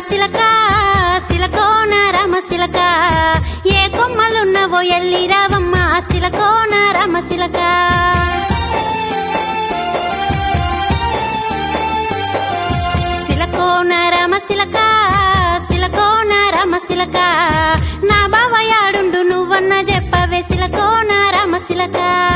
సిలక సిలకోన రామ సిలక ఏ కొమ్మలున్నవో ఎల్లి రావమ్మ సిలకోన రామ సిలక సిలకోన రామ సిలక సిలకోన రామ సిలక నా బావయాడుండు నువ్వన్న చెప్పవే సిలకోన రామ సిలక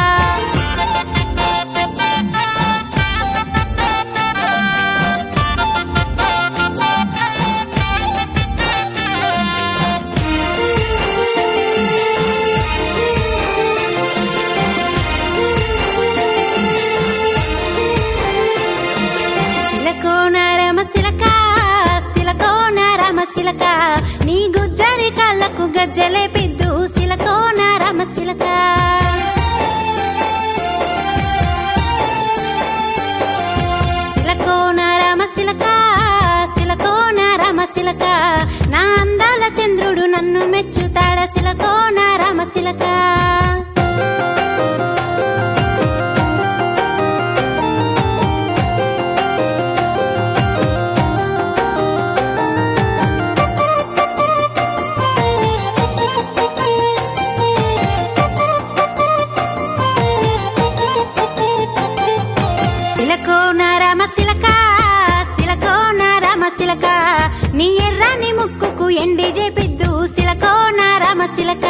సిలకోన రామ సిలక సిలకోన రామ సిలక నీ గుజ్జరి కళ్ళకు గజ్జలే పిద్దు సిలకోన రామ సిలక సిలకోన రామ సిలక సిలకోన రామ సిలక నా అందాల చంద్రుడు నన్ను మెచ్చుతాడ సిలకోన రామ సిలక సిలకోన రామ సిలక సిలకోన రామ సిలక నీ ఎర్రని ముక్కుకు ఎండి చేపిద్దు సిలకోన రామ సిలక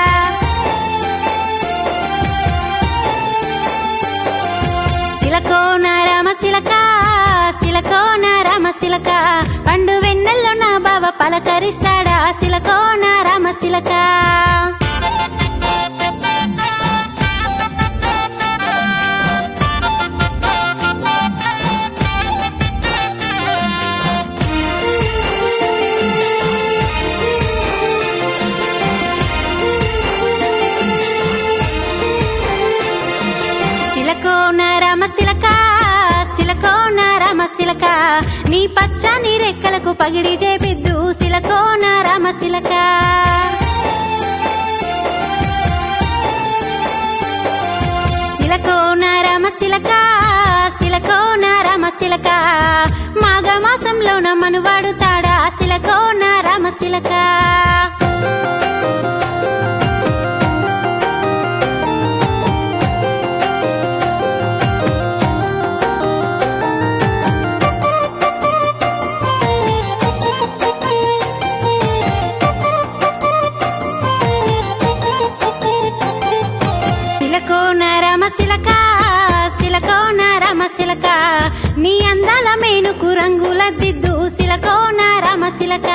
సిలకోన రామ సిలక సిలకోన రామ సిలక పండు వెన్నెల్లో నా బావ పలకరిస్తాడా సిలకోన రామ సిలక సిలకోన రామ సిలక సిలకోన రామ సిలక నీ పచ్చని రెక్కలకు పగిడి చేపిద్దు సిలకోన రామ సిలక సిలకోన రామ సిలక సిలకోన రామ సిలక మాఘ మాసంలోన మనువాడు తాడా సిలకోన రామ సిలక సిలకోన రామ సిలక సిలకోన రామ సిలక నీ అందాల మేనుకు రంగుల దిద్దు సిలకోన రామ సిలక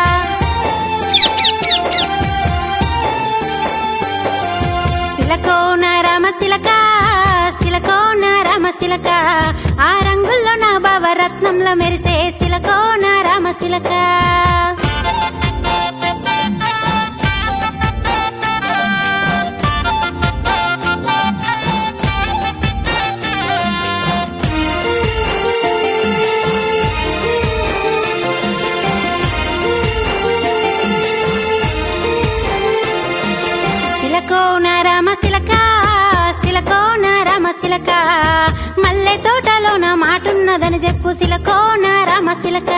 సిలకోన రామ సిలక సిలకోన రామ సిలక ఆ రంగుల్లో నా బావ రత్నంలో మెరిసే సిలకోన రామ సిలక సిలకోన రామ సిలక సిలకోన రామ సిలక మల్లె తోటలోన మాటున్నదని చెప్పు సిలకోన రామ సిలక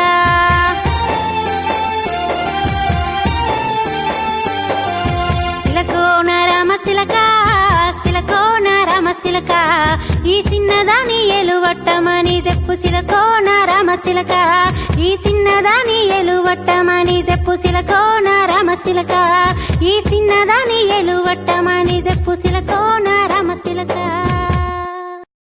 సిలకోన రామ సిలక సిలకోన రామ సిలక ఈ చిన్నదాని ఎలువట్టమని చెప్పు సిలకోన రామ సిలక ఈ చిన్నదాని ఎలువట్టమని చెప్పు సిలకోన రామ సిలక ఈ చిన్నదాని ఎలువట్టమని చెప్పు సిలకోన రామ సిలక